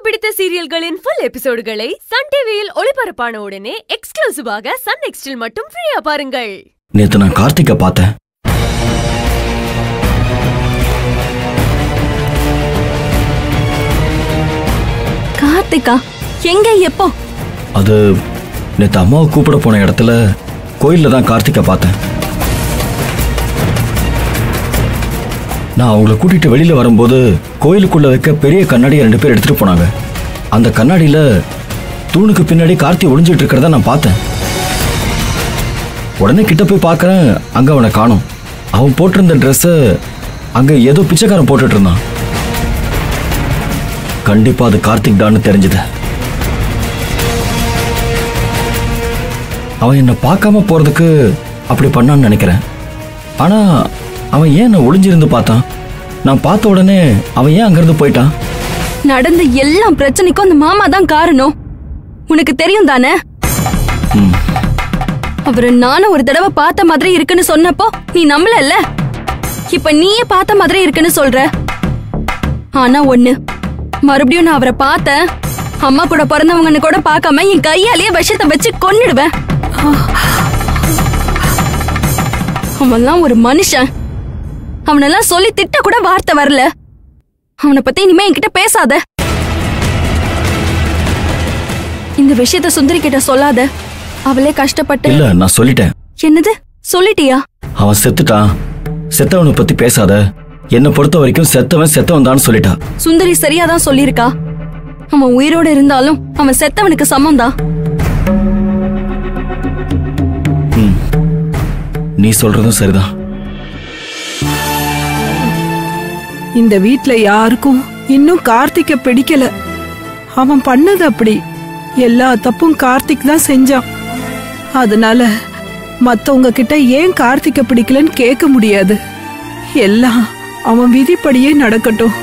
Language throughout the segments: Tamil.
பிடித்த சீரியல்களின் ஃபுல் எபிசோடுகளை சன் டிவியில் ஒளிபரப்பான உடனே எக்ஸ்க்ளூசிவாக சன் நெக்ஸ்டில் மட்டும் ஃப்ரீயா பாருங்கள் நேத்து நான் கார்த்திகை பார்த்தேன் கார்த்திகா எங்க எப்போ அது நேத்து அம்மாவை கூப்பிட போன இடத்துல கோயில்ல தான் கார்த்திகை பார்த்தேன் நான் அவங்கள கூட்டிட்டு வெளியில வரும்போது கோயிலுக்குள்ள வைக்க பெரிய கண்ணாடியை ரெண்டு பேர் எடுத்துட்டு போனாங்க அந்த கண்ணாடியில தூணுக்கு பின்னாடி கார்த்தி ஒளிஞ்சிட்டு இருக்கிறத நான் பார்த்தேன் உடனே கிட்ட போய் பார்க்கறேன் அங்க அவனை காணோம் அவன் போட்டிருந்த ட்ரெஸ்ஸை அங்க ஏதோ பிச்சைக்காரன் போட்டுட்டு இருந்தான் கண்டிப்பா அது கார்த்திக் தான்னு தெரிஞ்சது அவன் என்னை பார்க்காம போறதுக்கு அப்படி பண்ணான்னு நினைக்கிறேன் ஆனா அவன் ஏன் என்னை ஒளிஞ்சிருந்து பார்த்தான் நான் பார்த்த உடனே அவன் ஏன் அங்கிருந்து போயிட்டான் நடந்த எல்லா பிரச்சனைக்கும் அந்த மாமா தான் காரணம் உனக்கு தெரியும் தானே ம். அவரு நானும் ஒரு தடவை பார்த்த மாதிரி இருக்குன்னு சொன்னப்போ நீ நம்பலல்ல இப்ப நீயே பார்த்த மாதிரி இருக்குன்னு சொல்ற ஆனா ஒண்ணு மறுபடியும் நான் அவரை பார்த்தேன் அம்மா கூட பிறந்தவங்கன்னு கூட பார்க்காம என் கையாலேயே விஷத்தை வச்சு கொன்னுடுவேன் அவன்லாம் ஒரு மனுஷன் அவனெல்லாம் சொல்லி திட்ட கூட வார்த்தை வரல அவனை பத்தி இனிமே என்கிட்ட பேசாத இந்த விஷயத்த சுந்தரி கிட்ட சொல்லாத அவளே கஷ்டப்பட்டு இல்ல நான் சொல்லிட்டேன் என்னது சொல்லிட்டியா அவன் செத்துட்டான் செத்தவனை பத்தி பேசாத என்னை பொறுத்த வரைக்கும் செத்தவன் செத்தவன் தான் சொல்லிட்டா சுந்தரி சரியாதான் சொல்லியிருக்கா அவன் உயிரோட இருந்தாலும் அவன் செத்தவனுக்கு சமம்தான் ம். நீ சொல்றதும் சரிதான் இந்த வீட்ல யாருக்கும் இன்னும் கார்த்திக்க பிடிக்கல அவன் பண்ணது அப்படி எல்லா தப்பும் கார்த்திக் தான் செஞ்சான் அதனால மத்தவங்க கிட்ட ஏன் கார்த்திக்க பிடிக்கலன்னு கேட்க முடியாது எல்லாம் அவன் விதிப்படியே நடக்கட்டும்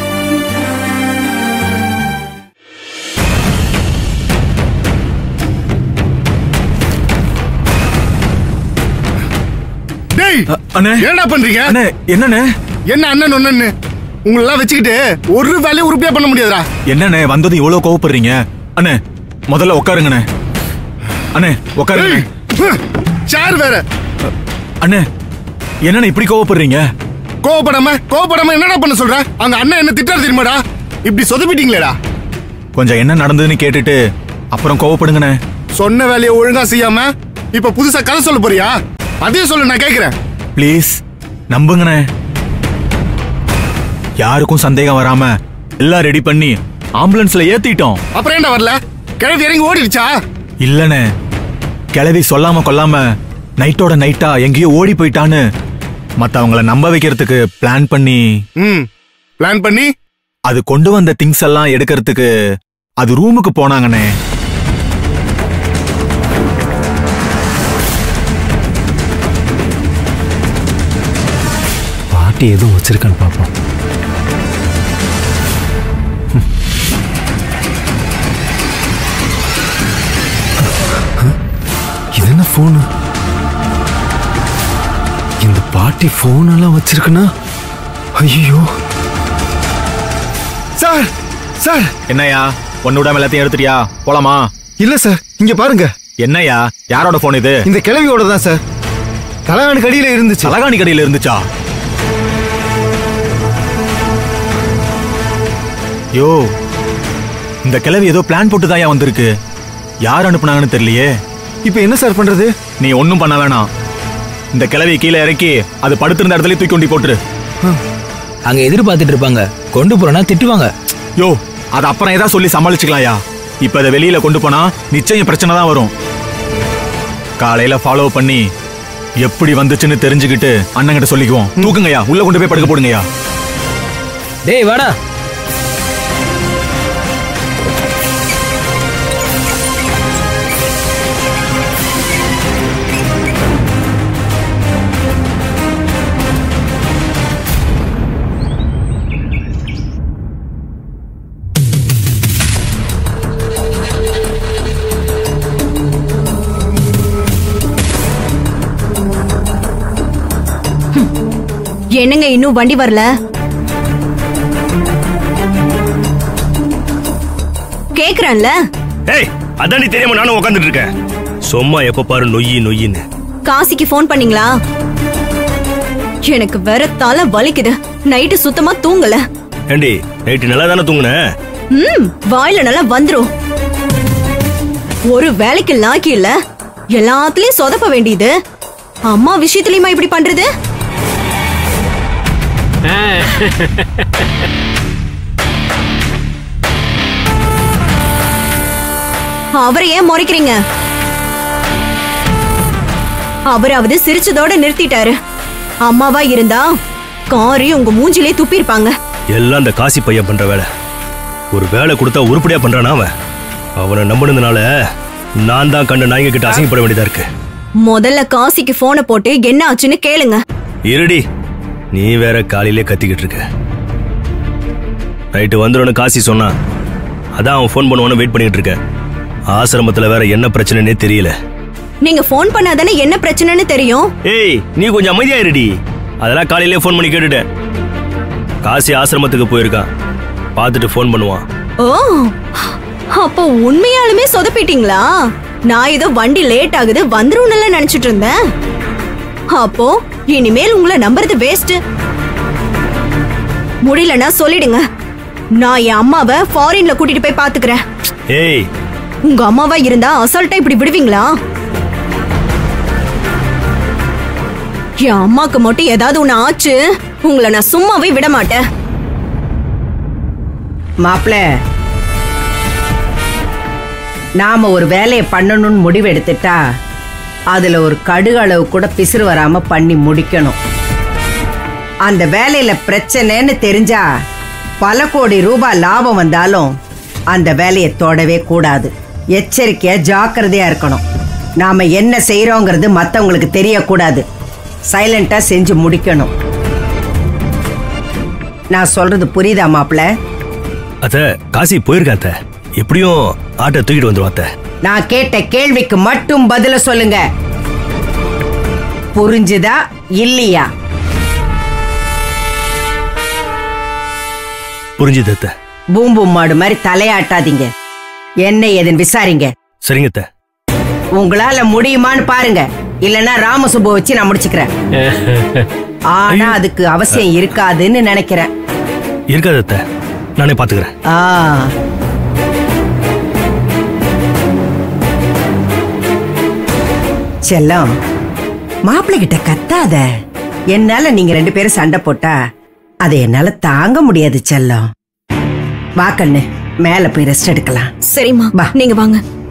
டேய் அண்ணே என்னடா பண்றீங்க அண்ணே என்னண்ணே என்ன அண்ணன் ஒண்ணு உங்களெல்லாம் வச்சுக்கிட்டு ஒரு வேலையும் உருப்படியா பண்ண முடியாதுடா என்னண்ணே வந்தது இவ்வளவு கோவப்படுறீங்க அண்ணே முதல்ல உட்காருங்கண்ணே அண்ணே உட்காருங்க சார் வேற அண்ணே என்னண்ணே இப்படி கோவப்படுறீங்க கோவப்படாம கோவப்படாம என்னடா பண்ண சொல்ற அந்த அண்ணன் என்ன திட்டாரு தெரியுமாடா இப்படி சொதப்பிட்டீங்களேடா கொஞ்சம் என்ன நடந்ததுன்னு கேட்டுட்டு அப்புறம் கோவப்படுங்கண்ணே சொன்ன வேலையை ஒழுங்கா செய்யாம இப்ப புதுசா கதை சொல்ல போறியா அதையும் சொல்லு நான் கேக்குறேன் ப்ளீஸ் நம்புங்கண்ணே யாருக்கும் சந்தேகம் வராம எல்லாம் ரெடி பண்ணி ஆம்புலன்ஸ்ல ஏத்திட்டோம் அப்புறம் ஏன்டா வரல கிழவி இறங்கி ஓடிடுச்சா இல்லண்ணே கிளவி சொல்லாம கொல்லாம நைட்டோட நைட்டா எங்கேயோ ஓடி போயிட்டான்னு மத்தவங்கள நம்ப வைக்கிறதுக்கு பிளான் பண்ணி ம் பிளான் பண்ணி அது கொண்டு வந்த திங்ஸ் எல்லாம் எடுக்கிறதுக்கு அது ரூமுக்கு போனாங்கண்ணே பாட்டி எதுவும் வச்சிருக்கான்னு பார்ப்போம் இது என்ன ஃபோனு இந்த பாட்டி ஃபோன் எல்லாம் வச்சிருக்குன்னா ஐயோ சார் சார் என்னையா ஒன்னு விடாம எல்லாத்தையும் எடுத்துட்டியா போலாமா இல்ல சார் இங்க பாருங்க என்னையா யாரோட போன் இது இந்த கிழவியோட தான் சார் தலகாணி கடியில இருந்துச்சு தலகாணி கடையில இருந்துச்சா யோ இந்த கிழவி ஏதோ பிளான் போட்டு தான் வந்திருக்கு யார் அனுப்புனாங்கன்னு தெரியலையே இப்போ என்ன சார் பண்றது நீ ஒன்னும் பண்ண வேணாம் இந்த கிழவி கீழே இறக்கி அது படுத்திருந்த இடத்துல தூக்கி கொண்டு போட்டுரு அங்க எதிர்பார்த்துட்டு இருப்பாங்க கொண்டு போறேன்னா திட்டுவாங்க யோ அது அப்புறம் ஏதாவது சொல்லி சமாளிச்சுக்கலாம்யா இப்ப இதை வெளியில கொண்டு போனா நிச்சயம் பிரச்சனை தான் வரும் காலையில ஃபாலோ பண்ணி எப்படி வந்துச்சுன்னு தெரிஞ்சுக்கிட்டு அண்ணங்கிட்ட சொல்லிக்குவோம் தூக்குங்கய்யா உள்ள கொண்டு போய் படுக்க போடுங்கய்யா டேய் வாடா என்னங்க இன்னும் வண்டி வரல கேக்குறேன்ல ஏய் அதான் நீ தெரியாம நானும் உட்காந்துட்டு இருக்கேன் சும்மா எப்ப பாரு நொய்யி நொய்யின்னு காசிக்கு ஃபோன் பண்ணீங்களா எனக்கு வேற தலை வலிக்குது நைட்டு சுத்தமா தூங்கல ஏண்டி நைட்டு நல்லா தானே தூங்குன ம் வாயில நல்லா வந்துரும் ஒரு வேலைக்கு லாக்கி இல்ல எல்லாத்துலயும் சொதப்ப வேண்டியது அம்மா விஷயத்துலயுமா இப்படி பண்றது அவரை ஏன் முறைக்கிறீங்க அவராவது சிரிச்சதோட நிறுத்திட்டாரு அம்மாவா இருந்தா காரி உங்க மூஞ்சிலே துப்பிருப்பாங்க எல்லாம் அந்த காசி பையன் பண்ற வேலை ஒரு வேலை கொடுத்தா உருப்படியா பண்றானா அவன் அவனை நம்பினதுனால நான் தான் கண்ட நாய்ங்க கிட்ட அசிங்கப்பட வேண்டியதா இருக்கு முதல்ல காசிக்கு போனை போட்டு என்ன ஆச்சுன்னு கேளுங்க இருடி நீ வேற காலையிலே கத்திக்கிட்டு இருக்க நைட்டு வந்துடும் காசி சொன்னான் அதான் அவன் ஃபோன் பண்ணுவான்னு வெயிட் பண்ணிட்டு இருக்கேன் ஆசிரமத்துல வேற என்ன பிரச்சனைனே தெரியல நீங்க ஃபோன் பண்ணாதானே என்ன பிரச்சனைன்னு தெரியும் ஏய் நீ கொஞ்சம் அமைதியா இருடி அதெல்லாம் காலையிலே ஃபோன் பண்ணி கேட்டுட்டேன் காசி ஆசிரமத்துக்கு போயிருக்கான் பார்த்துட்டு ஃபோன் பண்ணுவான் ஓ அப்போ உண்மையாலுமே சொதப்பிட்டீங்களா நான் ஏதோ வண்டி லேட் ஆகுது வந்துரும்னு நினைச்சிட்டு இருந்தேன் அப்போ இனிமேல் உங்களை நம்புறது வேஸ்ட் முடியலன்னா சொல்லிடுங்க நான் என் அம்மாவை ஃபாரின்ல கூட்டிட்டு போய் பாத்துக்கிறேன் ஏய் உங்க அம்மாவா இருந்தா அசால்ட்டா இப்படி விடுவீங்களா என் அம்மாக்கு மட்டும் ஏதாவது ஒண்ணு ஆச்சு உங்களை நான் சும்மாவே விட மாட்டேன் மாப்பிள நாம ஒரு வேலையை பண்ணணும்னு முடிவு எடுத்துட்டா அதுல ஒரு கடுகு அளவு கூட பிசுறு வராம பண்ணி முடிக்கணும் அந்த வேலையில பிரச்சனைன்னு தெரிஞ்சா பல கோடி ரூபாய் லாபம் வந்தாலும் அந்த வேலையை தொடவே கூடாது எச்சரிக்கையா ஜாக்கிரதையா இருக்கணும் நாம என்ன செய்றோங்கிறது மத்தவங்களுக்கு தெரியக்கூடாது சைலண்டா செஞ்சு முடிக்கணும் நான் சொல்றது புரியுதா மாப்பிள்ள அத்த காசி போயிருக்கான் அத்த எப்படியும் ஆட்டை தூக்கிட்டு வந்துருவான் அத்த நான் கேட்ட கேள்விக்கு மட்டும் பதில சொல்லுங்க புரிஞ்சுதா இல்லையா புரிஞ்சுது அத்த பூம்பும் மாடு மாதிரி தலையாட்டாதீங்க என்ன ஏதுன்னு விசாரிங்க சரிங்க அத்த உங்களால முடியுமான்னு பாருங்க இல்லனா ராமசுப்பு வச்சு நான் முடிச்சுக்கிறேன் ஆனா அதுக்கு அவசியம் இருக்காதுன்னு நினைக்கிறேன் இருக்காது அத்த நானே பாத்துக்கிறேன் ஆ செல்லம் மாப்பிள்ளை கிட்ட கத்தாத என்னால நீங்க ரெண்டு பேரும் சண்டை போட்டா அதை என்னால தாங்க முடியாது செல்லம் வா கண்ணு மேல போய் ரெஸ்ட் எடுக்கலாம் சரிம்மா வா. நீங்க வாங்க